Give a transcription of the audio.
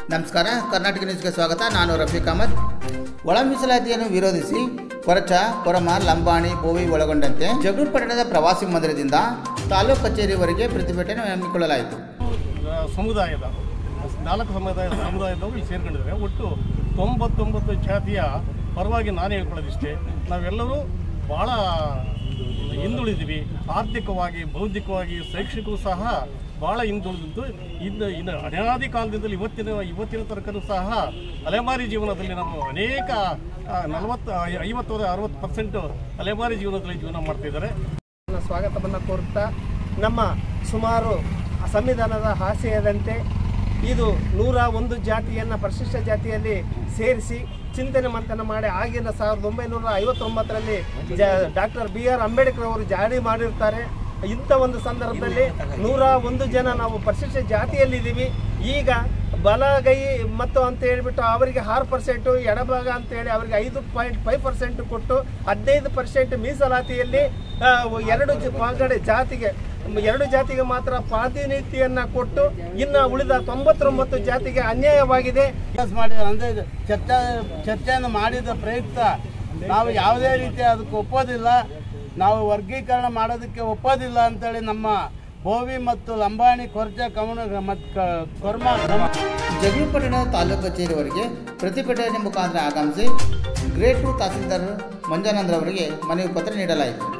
ನಮಸ್ಕಾರ ಕರ್ನಾಟಕ ನ್ಯೂಸ್ಗೆ ಸ್ವಾಗತ ನಾನು ರಫೀಕ್ ಅಹಮದ್ ಒಳ ಮೀಸಲಾತಿಯನ್ನು ವಿರೋಧಿಸಿ ಕೊರಚ ಕೊರಮ ಲಂಬಾಣಿ ಬೋವಿ ಒಳಗೊಂಡಂತೆ ಜಗಳೂರು ಪಟ್ಟಣದ ಪ್ರವಾಸಿ ಮಂದಿರದಿಂದ ತಾಲೂಕು ಕಚೇರಿವರೆಗೆ ಪ್ರತಿಭಟನೆ ಹಮ್ಮಿಕೊಳ್ಳಲಾಯಿತು ಆ, ಸಮುದಾಯದ ನಾಲ್ಕು ಸಮುದಾಯದ ಸಮುದಾಯದವರು ಇಲ್ಲಿ ಸೇರ್ಕೊಂಡಿದ್ದಾರೆ ಒಟ್ಟು ತೊಂಬತ್ತೊಂಬತ್ತು ಜಾತಿಯ ಪರವಾಗಿ ನಾನು ಹೇಳ್ಕೊಳ್ಳೋದಿಷ್ಟೇ ನಾವೆಲ್ಲರೂ ಭಾಳ ಹಿಂದುಳಿದೀವಿ ಆರ್ಥಿಕವಾಗಿ ಬೌದ್ಧಿಕವಾಗಿ ಶೈಕ್ಷಣಿಕವೂ ಸಹ ಭಾಳ ಹಿಂದುಳಿದಿದ್ದು ಇನ್ನು ಇನ್ನು ಅನಾದಿ ಕಾಲದಿಂದಲೂ ಇವತ್ತಿನ ಇವತ್ತಿನ ತನಕನೂ ಸಹ ಅಲೆಮಾರಿ ಜೀವನದಲ್ಲಿ ನಾವು ಅನೇಕ ನಲವತ್ತು ಐವತ್ತು ಅರವತ್ತು ಪರ್ಸೆಂಟು ಅಲೆಮಾರಿ ಜೀವನದಲ್ಲಿ ಜೀವನ ಮಾಡ್ತಿದ್ದಾರೆ ನನ್ನ ಸ್ವಾಗತವನ್ನು ಕೋರುತ್ತಾ ನಮ್ಮ ಸುಮಾರು ಸಂವಿಧಾನದ ಆಶಯದಂತೆ ಇದು ನೂರ ಒಂದು ಜಾತಿಯನ್ನು ಪರಿಶಿಷ್ಟ ಜಾತಿಯಲ್ಲಿ ಸೇರಿಸಿ ಚಿಂತನೆ ಮಂಥನ ಮಾಡಿ ಆಗಿನ ಸಾವಿರದ ಒಂಬೈನೂರ ಐವತ್ತೊಂಬತ್ತರಲ್ಲಿ ಜ ಡಾಕ್ಟರ್ ಬಿ ಆರ್ ಅಂಬೇಡ್ಕರ್ ಅವರು ಜಾರಿ ಮಾಡಿರ್ತಾರೆ ಇಂಥ ಒಂದು ಸಂದರ್ಭದಲ್ಲಿ ನೂರ ಒಂದು ಜನ ನಾವು ಪರಿಶಿಷ್ಟ ಜಾತಿಯಲ್ಲಿದ್ದೀವಿ ಈಗ ಬಲಗೈ ಮತ್ತು ಅಂತ ಹೇಳ್ಬಿಟ್ಟು ಅವರಿಗೆ ಆರು ಪರ್ಸೆಂಟು ಎಡಭಾಗ ಅಂತ ಹೇಳಿ ಅವರಿಗೆ ಐದು ಪಾಯಿಂಟ್ ಫೈವ್ ಪರ್ಸೆಂಟ್ ಕೊಟ್ಟು ಹದಿನೈದು ಪರ್ಸೆಂಟ್ ಮೀಸಲಾತಿಯಲ್ಲಿ ಆ, ಎರಡು ಜ- ಪಂಗಡ ಜಾತಿಗೆ ಎರಡು ಜಾತಿಗೆ ಮಾತ್ರ ಪ್ರಾತಿನಿಧ್ಯನ್ನ ಕೊಟ್ಟು ಇನ್ನು ಉಳಿದ ತೊಂಬತ್ತೊಂಬತ್ತು ಜಾತಿಗೆ ಅನ್ಯಾಯವಾಗಿದೆ ಡಿಸ್ಕಸ್ ಮಾಡಿದ್ದಾರೆ ಅಂದರೆ ಇದು ಚರ್ಚೆ ಚರ್ಚೆಯನ್ನು ಮಾಡಿದ ಪ್ರಯುಕ್ತ ನಾವು ಯಾವುದೇ ರೀತಿ ಅದಕ್ಕೆ ಒಪ್ಪೋದಿಲ್ಲ ನಾವು ವರ್ಗೀಕರಣ ಮಾಡೋದಕ್ಕೆ ಒಪ್ಪೋದಿಲ್ಲ ಅಂತೇಳಿ ನಮ್ಮ ಬೋವಿ ಮತ್ತು ಲಂಬಾಣಿ ಕೊರ್ಜ ಕಮನ ಮತ್ತು ಕೊರ್ಮ ಕ್ರಮ ಜಗಳೂರು ಪಟ್ಟಣದ ತಾಲೂಕು ಕಚೇರಿವರೆಗೆ ಪ್ರತಿಭಟನೆ ಮುಖಾಂತರ ಆಗಮಿಸಿ ಗ್ರೇಟ್ ಟು ತಹಸೀಲ್ದಾರ್ ಮಂಜಾನಂದ್ರವರಿಗೆ ಮನವಿ ಪತ್ರ ನೀಡಲಾಯಿತು